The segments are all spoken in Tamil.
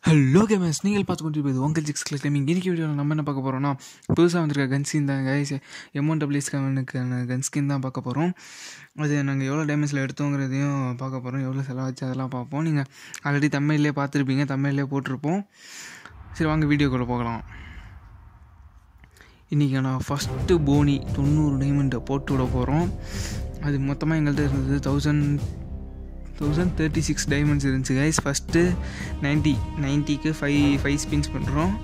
ஹலோ கேமஸ் நீங்கள் பார்த்து கொண்டு போய் உங்கள் ஜிக்ஸ் கிளைமிங் இன்னைக்கு வீடியோவில் நம்ம என்ன பார்க்க போகிறோம்னா புதுசாக வந்திருக்க கன் ஸ்கின் தான் கைஸ் எம்ஒன் டபிள்யூஸ் கவனுக்கான கன் ஸ்கின் தான் பார்க்க போகிறோம் அது நாங்கள் எவ்வளோ டேமேஜில் எடுத்தோங்கிறதையும் பார்க்க போகிறோம் எவ்வளோ செலவாச்சு அதெல்லாம் பார்ப்போம் நீங்கள் ஆல்ரெடி தமிழ்லேயே பார்த்துருப்பீங்க தமிழ்லேயே போட்டிருப்போம் சரி வாங்க வீடியோக்குள்ளே போகலாம் இன்றைக்கி நான் ஃபஸ்ட்டு போனி தொண்ணூறு டைமண்டை போட்டு விட போகிறோம் அது மொத்தமாக எங்கள்கிட்ட இருந்தது thousand thousand thirty six diamonds இருந்துச்சு கைஸ் ஃபஸ்ட்டு நைன்ட்டி நைன்ட்டிக்கு ஃபைவ் ஃபைவ் ஸ்பின்ஸ் பண்ணுறோம்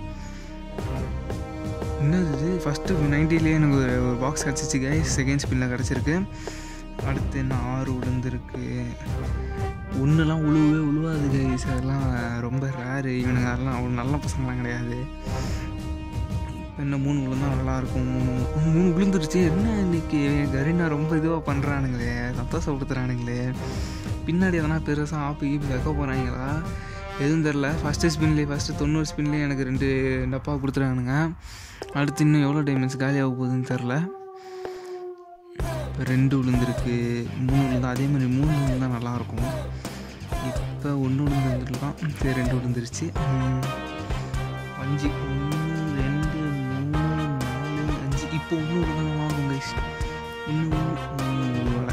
என்னது இது ஃபஸ்ட்டு நைன்ட்டிலேயே எனக்கு ஒரு ஒரு பாக்ஸ் கிடச்சிச்சு கைஸ் செகண்ட் ஸ்பின்னில் கிடச்சிருக்கு அடுத்து என்ன ஆறு விழுந்திருக்கு ஒன்றுலாம் உழுவே உழுவாது கைஸ் அதெல்லாம் ரொம்ப ரேரு இவனுங்க அதெல்லாம் அவ்வளோ நல்ல பசங்களாம் கிடையாது இப்போ என்ன மூணு விழுந்தா நல்லாயிருக்கும் மூணு மூணு விழுந்துருச்சு என்ன இன்னைக்கு கரீனா ரொம்ப இதுவாக பண்ணுறானுங்களே சந்தோஷப்படுத்துகிறானுங்களே பின்னாடி எதனா பெருசாக ஆப்பு ஈப்பு வைக்க போகிறாங்களா எதுவும் தெரில ஃபஸ்ட்டு ஸ்பின்லேயே ஃபஸ்ட்டு தொண்ணூறு ஸ்பின்லேயே எனக்கு ரெண்டு டப்பா கொடுத்துறானுங்க அடுத்து இன்னும் எவ்வளோ டைமண்ட்ஸ் காலியாக போகுதுன்னு தெரில இப்போ ரெண்டு விழுந்திருக்கு மூணு விழுந்தா அதே மாதிரி மூணு விழுந்தா நல்லாயிருக்கும் இப்போ ஒன்று விழுந்துருக்கலாம் சரி ரெண்டு விழுந்துருச்சு ம், அஞ்சு ஒன்று ரெண்டு மூணு நாலு அஞ்சு இப்போ ஒன்று விழுந்தா ஆகும் கைஸ் இன்னும் ஒன்று விழுவலை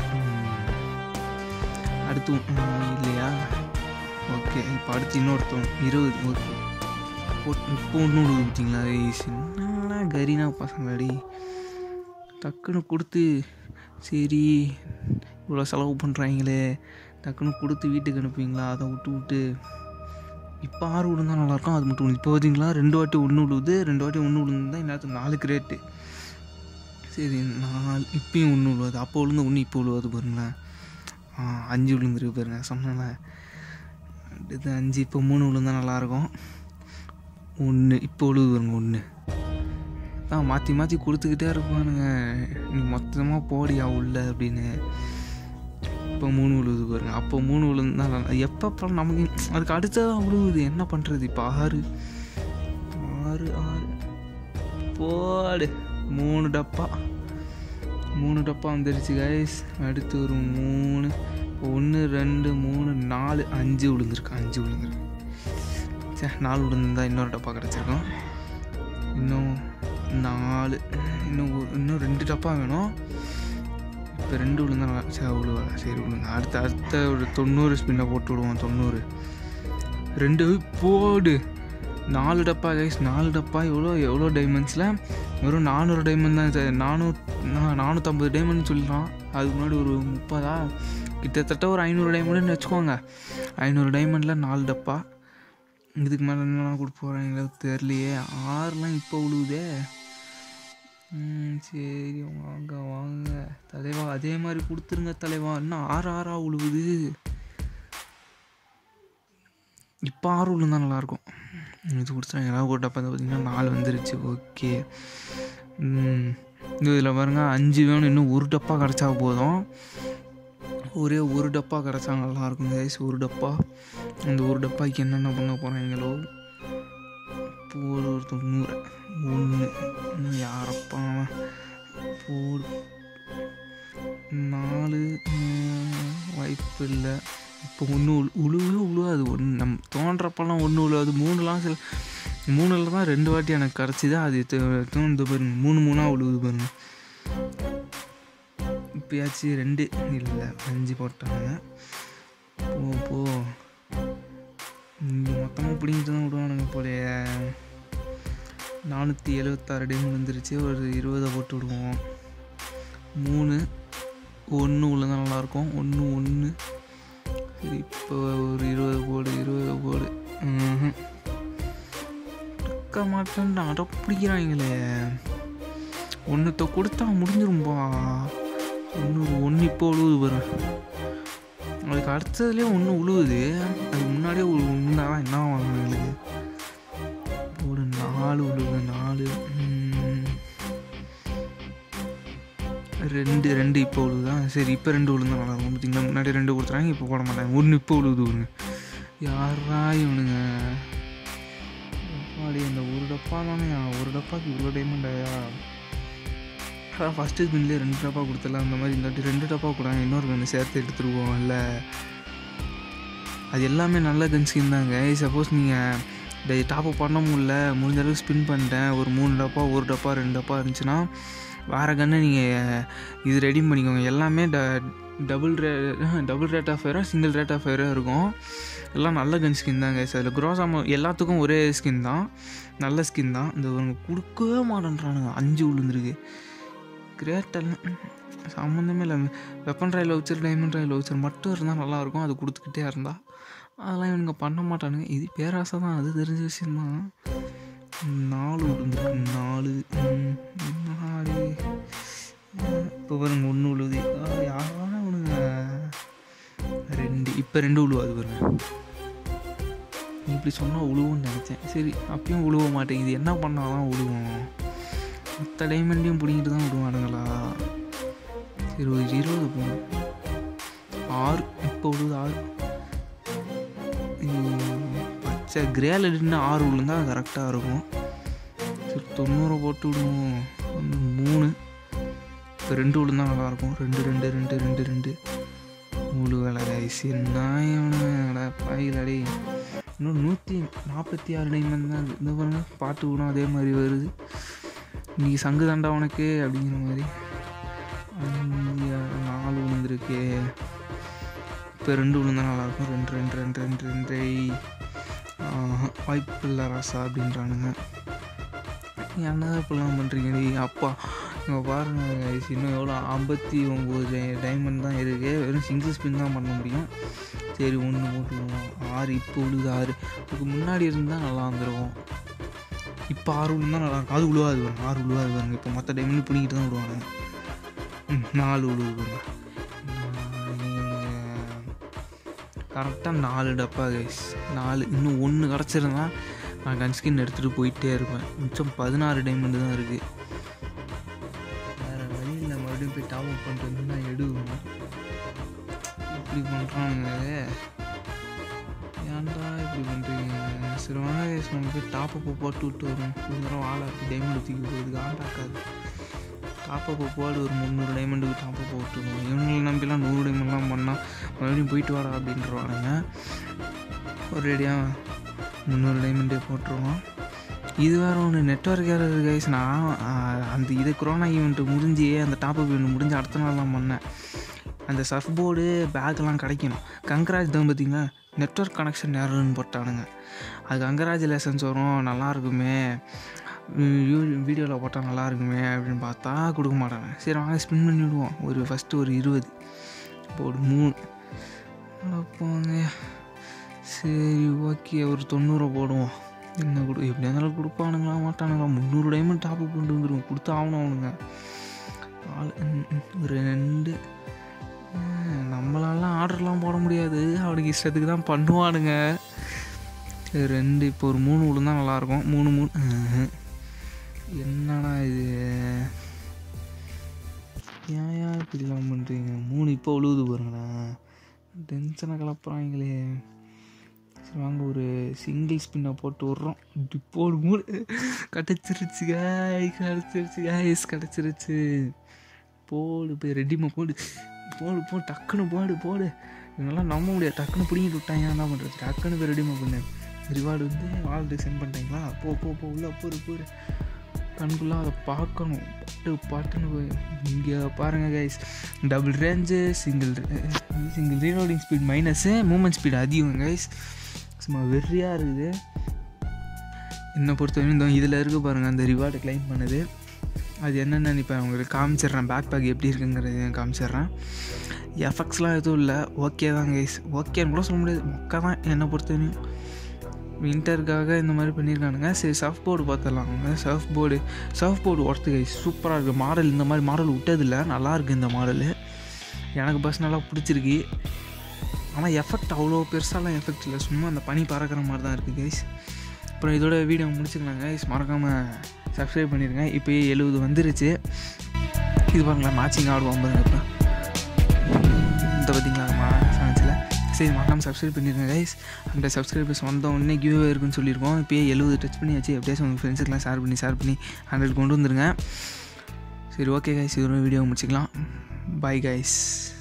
அடுத்து ம், இல்லையா ஓகே இப்போ அடுத்து இன்னொருத்தவன் இருபது ஓகே இப்போ ஒன்று விழுந்துட்டிங்களா என்ன கரீனா பசங்களாடி டக்குன்னு கொடுத்து சரி இவ்வளோ செலவு பண்ணுறாங்களே டக்குன்னு கொடுத்து வீட்டுக்கு அனுப்புவீங்களா அதை விட்டு விட்டு இப்போ ஆறு விழுந்தா நல்லாயிருக்கும் அது மட்டும் இப்போ பார்த்தீங்களா ரெண்டு வாட்டி ஒன்று விழுவுது ரெண்டு வாட்டி ஒன்று விழுந்தா இன்னும் நாலுக்கு ரேட்டு சரி நாலு இப்பயும் ஒன்று விழுவாது அப்போ விழுந்து ஒன்று இப்போ விழுவாது பாருங்களேன் ஆ, அஞ்சு விழுந்துருக்கு பாருங்க சொன்னேன்ல அடுத்து அஞ்சு இப்போ மூணு விழுந்தா நல்லாயிருக்கும் ஒன்று இப்போ விழுது பாருங்க ஒன்று தான் மாற்றி மாற்றி கொடுத்துக்கிட்டே இருப்பானுங்க நீ மொத்தமாக போடியா உள்ள அப்படின்னு இப்போ மூணு விழுவுது பாருங்க அப்போ மூணு விழுந்தா நல்லா எப்போ நமக்கு அதுக்கு அடுத்ததான் விழுவுது என்ன பண்ணுறது இப்போ ஆறு ஆறு ஆறு போடு மூணு டப்பா மூணு டப்பா வந்துருச்சு கைஸ் அடுத்து ஒரு மூணு ஒன்று ரெண்டு மூணு நாலு அஞ்சு விழுந்திருக்கு அஞ்சு விழுந்திருக்கு சே நாலு விழுந்திருந்தா இன்னொரு டப்பா கிடச்சிருக்கும் இன்னும் நாலு இன்னும் ஒரு இன்னும் ரெண்டு டப்பா வேணும் இப்போ ரெண்டு விழுந்தா நல்லா சரி விழுவல சரி விழுங்க அடுத்த அடுத்த ஒரு தொண்ணூறு ஸ்பின்னை போட்டு விடுவோம் தொண்ணூறு ரெண்டு போடு நாலு டப்பா கைஸ் நாலு டப்பா எவ்வளோ எவ்வளோ டைமண்ட்ஸில் வெறும் நானூறு டைமண்ட் தான் இது. நானூறு நா- நானூற்றம்பது டைமண்ட் சொல்லலாம் அதுக்கு முன்னாடி ஒரு முப்பதா கிட்டத்தட்ட ஒரு ஐநூறு டைமண்ட்னு வச்சுக்கோங்க ஐநூறு டைமண்டில் நாலு டப்பா இதுக்கு மேலே என்னெல்லாம் கொடுக்க போகிறாங்களோ தெரியலையே ஆறுலாம் இப்போ விழுவுதே ம், சரி வாங்க வாங்க தலைவா அதே மாதிரி கொடுத்துருங்க தலைவா இன்னும் ஆறு ஆறா உழுவுது இப்போ ஆறு விழுந்தா நல்லாயிருக்கும் இது கொடுத்துருங்க ஏதாவது ஒரு டப்பா பார்த்தீங்கன்னா நாலு வந்துருச்சு ஓகே இதில் பாருங்க அஞ்சு வேணும் இன்னும் ஒரு டப்பா கிடச்சா போதும் ஒரே ஒரு டப்பா கிடச்சா நல்லாயிருக்கும் கைஸ் ஒரு டப்பா அந்த ஒரு டப்பாய்க்கு என்னென்ன பண்ண போகிறாங்களோ போடு ஒரு தொண்ணூறு ஒன்று இன்னும் யாரப்பா அவன்? போடு நாலு வாய்ப்பு இல்லை இப்போ ஒன்று உழுவே உழுவாது ஒன்று நம் தோன்றப்பெல்லாம் ஒன்று உழுவாது மூணுலாம் சில மூணில் தான் ரெண்டு வாட்டி எனக்கு கிடச்சிது அது து- தோணுது பாருங்க மூணு மூணாக உழுவுது பாருங்க இப்போயாச்சும் ரெண்டு இல்லை அஞ்சு போட்டாங்க போ போ இங்கே மொத்தமாக பிடிங்கிட்டு தான் விடுவானுங்க போலையே நானூற்றி எழுபத்தாறு டைம் வந்துருச்சு ஒரு இருபதை போட்டு விடுவோம் மூணு ஒன்று உள்ளதான் நல்லாயிருக்கும் ஒன்று ஒன்று சரி இப்போ ஒரு இருபது போடு இருபது போடு ம்ஹும். இருக்க மாட்டேன்டா அட பிடிக்கிறாங்களே ஒன்றுத்த கொடுத்தா முடிஞ்சிரும்பா இன்னொரு ஒன்று இப்போ உழுவுது பாரு அதுக்கு அடுத்ததுலேயே ஒன்று உழுவுது அதுக்கு முன்னாடியே ஒரு உண்டாதான் என்ன வாங்கணும் எங்களுக்கு ஒரு நாலு உழுவுது நாலு ம். ரெண்டு ரெண்டு இப்போ உழுவுதா சரி இப்போ ரெண்டு உழுந்தா நல்லா இருக்கும் பார்த்தீங்களா முன்னாடி ரெண்டு கொடுத்துறாங்க இப்போ போட மாட்டாங்க ஒன்று இப்போ உழுவுது ஒன்று யாரா இவனுங்க அப்பாடி அந்த ஒரு டப்பா தானே ஒரு டப்பாக்கு இவ்வளோ டைமண்டாயா அதான் ஃபஸ்ட்டு ஸ்பின்லேயே ரெண்டு டப்பா கொடுத்துடலாம் அந்த மாதிரி இந்த வாட்டி ரெண்டு டப்பா கொடுங்க இன்னொரு கன்று சேர்த்து எடுத்துருவோம் இல்லை அது எல்லாமே நல்ல கன் ஸ்கின் தாங்க சப்போஸ் நீங்கள் டே டாப் அப் பண்ண முடியல முடிஞ்ச அளவுக்கு ஸ்பின் பண்ணிட்டேன் ஒரு மூணு டப்பா ஒரு டப்பா ரெண்டு டப்பா இருந்துச்சுன்னா வேறு கன்று நீங்கள் இது ரெடி பண்ணிக்கோங்க எல்லாமே ட டபுள் ரே டபுள் ரேட் ஆஃப் ஃபயரும் சிங்கிள் ரேட் ஆஃப் ஃபயரும் இருக்கும் எல்லாம் நல்ல கன் ஸ்கின் தாங்க சார் அதில் குரோசாமோ எல்லாத்துக்கும் ஒரே ஸ்கின் தான் நல்ல ஸ்கின் தான் இந்த இவங்க கொடுக்கவே மாட்டேன்றானுங்க அஞ்சு விழுந்துருக்கு கிரேட்டெல்லாம் சம்மந்தமே இல்லை weapon royale voucher diamond royale voucher மட்டும் இருந்தால் நல்லாயிருக்கும் அது கொடுத்துக்கிட்டே இருந்தால் அதெல்லாம் இவனுங்க பண்ண மாட்டானுங்க இது பேராசை தான் அது தெரிஞ்ச விஷயந்தான் நாலு விழுந்துருக்கு நாலு ம், நாலு இப்போ பாருங்க ஒன்று விழுது யாரான அவனுங்க ரெண்டு இப்போ ரெண்டு விழுவாது பாருங்க இப்படி சொன்னால் உழுவும்னு நினச்சேன் சரி அப்பயும் உழுவ மாட்டேங்குது என்ன பண்ணாதான் உழுவும் மற்ற டைமண்டையும் பிடிங்கிட்டு தான் விடுவானுங்களா சரி ஒரு இருபது போகணும் ஆறு இப்போ விழுது ஆறு இது பச்சை கிரேல நின்று ஆறு விழுந்தா கரெக்டாக இருக்கும் சரி தொண்ணூறு போட்டு விடுவோம் ஒன்று மூணு இப்போ ரெண்டு விழுந்தா நல்லாயிருக்கும் ரெண்டு ரெண்டு ரெண்டு ரெண்டு ரெண்டு மூணு வேலை கைஸ் என்ன இவனுங்கடா பாயிலடே இன்னும் நூற்றி நாற்பத்தி ஆறு டைமண்ட் தான் இருக்குது இந்த பாருங்க பாட்டு கூட அதே மாதிரி வருது இன்னைக்கு சங்கு தாண்டா உனக்கு அப்படிங்கிற மாதிரி அஞ்சு, ஆறு, நாலு விழுந்திருக்கு இப்போ ரெண்டு விழுந்தா நல்லாயிருக்கும் ரெண்டு ரெண்டு ரெண்டு ரெண்டு ரெண்டு ஆஹ், வாய்ப்பு இல்லை ராசா அப்படின்றானுங்க ஏன்டா இப்படிலாம் பண்ணுறீங்க நீ அப்பா இங்கே பாருங்க guys, இன்னும் எவ்வளோ ஐம்பத்தி ஒம்பது டைமண்ட் தான் இருக்குது வெறும் சிங்கிள் ஸ்பின் தான் பண்ண முடியும் சரி ஒன்று போட்டுருவோம் ஆறு இப்போ விழுது ஆறு அதுக்கு முன்னாடி இருந்தால் நல்லா வந்துருக்கும் இப்போ ஆறு விழுந்தா நல்லா இருக்கும் அது விழுவாது வரும் ஆறு விழுவாது வருங்க இப்போ மற்ற டைமண்ட் பிடிக்கிட்டு தான் விடுவானுங்க ம் நாலு விழுவு பாருங்க கரெக்டாக நாலு டப்பா கைஸ் நாலு இன்னும் ஒன்று கிடச்சிருந்தா நான் கன்ஸ்கின் எடுத்துகிட்டு போயிட்டே இருப்பேன் மிச்சம் பதினாறு டைமண்ட் தான் இருக்குது வேறு வழி இல்லை மறுபடியும் போய் டாப் அப் பண்ணிட்டு வந்து நான் எடுக்கணும் இப்படி பண்ணுறானுங்க ஏன்டா இப்படி பண்ணுறீங்க சரி வாங்க guys, நம்ம போய் டாப் அப் போட்டு விட்டு வரும் ஒரு தடவை வாழை டைமண்ட் தூக்கி போகுது ஆண்டாக்காது டாப் அப் போடு ஒரு முந்நூறு டைமண்டுக்கு டாப் அப் விட்டுருவோம் இவங்களை நம்பிலாம் நூறு டைமண்ட்லாம் பண்ணால் மறுபடியும் போயிட்டு வாடா அப்படின்றவானுங்க ஒரேடியாக முந்நூறு டைமண்டே போட்டுருவோம் இது வேறு ஒன்று நெட்ஒர்க் ஏறது கைஸ் நான் ஆஹ், அந்த இது கொரோனா ஈவெண்ட்டு முடிஞ்சு அந்த டாப் அப் ஈவெண்ட் முடிஞ்சு அடுத்த நாள் தான் பண்ணேன் அந்த சர்ஃப் போர்டு பேக்கெல்லாம் கிடைக்கணும் கங்கராஜ் தான் பார்த்தீங்களா நெட்ஒர்க் கனெக்ஷன் யாருன்னு போட்டானுங்க அது கங்கராஜுலேஷன்ஸ் வரும் நல்லா இருக்குமே வீடியோவில் போட்டால் நல்லா இருக்குமே அப்படின்னு பார்த்தா கொடுக்க மாட்டாங்க சரி வாங்க ஸ்பின் பண்ணி விடுவோம் ஒரு ஃபஸ்ட்டு ஒரு இருபது இப்போ ஒரு மூணு அட போங்க சரி ஓகே ஒரு தொண்ணூறை போடுவோம் என்ன கொடு எப்படி இருந்தாலும் கொடுப்பானுங்களா மாட்டானுங்களா முந்நூறு டைமண்ட் டாப் கொண்டு வந்துடுவோம் கொடுத்து ஆகணும் அவனுங்க நாலு ம், ம், ஒரு ரெண்டு ம், நம்மளாலாம் ஆர்டர்லாம் போட முடியாது அவனுக்கு இஷ்டத்துக்கு தான் பண்ணுவானுங்க சரி ரெண்டு இப்போ ஒரு மூணு விழுந்தா நல்லாயிருக்கும் மூணு மூணு ம்ஹும். என்னடா இது ஏன் ஏன் இப்படிலாம் பண்ணுறீங்க மூணு இப்போ உழுவுது பாருங்களா டென்ஷனை கிளப்புறாங்களே சரி வாங்க ஒரு சிங்கிள் ஸ்பின்னை போட்டு விட்றோம் இப்போ ஒரு மூணு கிடச்சிருச்சு காய் கிடச்சிருச்சு காய்ஸ் கிடச்சிருச்சு போடு போய் ரெடிமா போடு போடு போ டக்குன்னு போடு போடு இவங்கெல்லாம் நம்ப முடியாது டக்குன்னு பிடிங்கிட்டு விட்டாங்க என்ன பண்ணுறது டக்குன்னு போய் ரெடிமா பண்ணு ரிவார்டு வந்து வாழ்த்து சென்ட் பண்ணிட்டீங்களா போ போ போ உள்ள போரு போரு கண்குள்ளே அதை பார்க்கணும் பாட்டு பாட்டுன்னு போய் இங்கே பாருங்கள் guys double range single single reloading speed minus movement speed அதிகம் கைஸ் சும்மா வெறியாக இருக்குது என்னை பொறுத்தவரைக்கும் இந்த இதில் இருக்க பாருங்கள் அந்த ரிவார்டை கிளைம் பண்ணுது அது என்னென்னு இப்போ உங்களுக்கு காமிச்சிடுறேன் பேக் பேக் எப்படி இருக்குங்கிறது காமிச்சிடுறேன் எஃபெக்ட்ஸ்லாம் எதுவும் இல்லை ஓகே தான் கைஸ் ஓகேன்னு கூட சொல்ல முடியாது மொக்கா தான் என்னை பொறுத்தவரையும் வின்டருக்காக இந்த மாதிரி பண்ணியிருக்கானுங்க சரி சர்ஃப் போர்டு பார்த்துடலாம் surf board surf board worth guys சூப்பராக இருக்குது மாடல் இந்த மாதிரி மாடல் விட்டதில்ல நல்லா இருக்குது இந்த மாடலு எனக்கு பர்சனலாக பிடிச்சிருக்கு ஆனால் எஃபெக்ட் அவ்வளோ பெருசாலாம் எஃபெக்ட் இல்லை சும்மா அந்த பனி பறக்கிற மாதிரி தான் இருக்குது கைஸ் அப்புறம் இதோட வீடியோ முடிச்சுக்கலாம் கைஸ் மறக்காமல் சப்ஸ்கிரைப் பண்ணிடுங்க இப்போயே எழுபது வந்துருச்சு இது பாருங்களேன் மேட்சிங் ஆடுவோம் பாருங்க இப்போ இந்த பார்த்தீங்களா மா சான்ஸில் சரி மறக்காமல் சப்ஸ்கிரைப் பண்ணிடுங்க கைஸ் அந்த சப்ஸ்கிரைபர்ஸ் வந்த உடனே கிவ் இருக்குன்னு சொல்லியிருக்கோம் இப்போயே எழுபது டச் பண்ணியாச்சு எப்படியாச்சும் உங்கள் ஃப்ரெண்ட்ஸுக்கெலாம் ஷேர் பண்ணி ஷேர் பண்ணி ஹண்ட்ரட் கொண்டு வந்துருங்க சரி ஓகே கைஸ் இதோட வீடியோ முடிச்சுக்கலாம் பாய் கைஸ்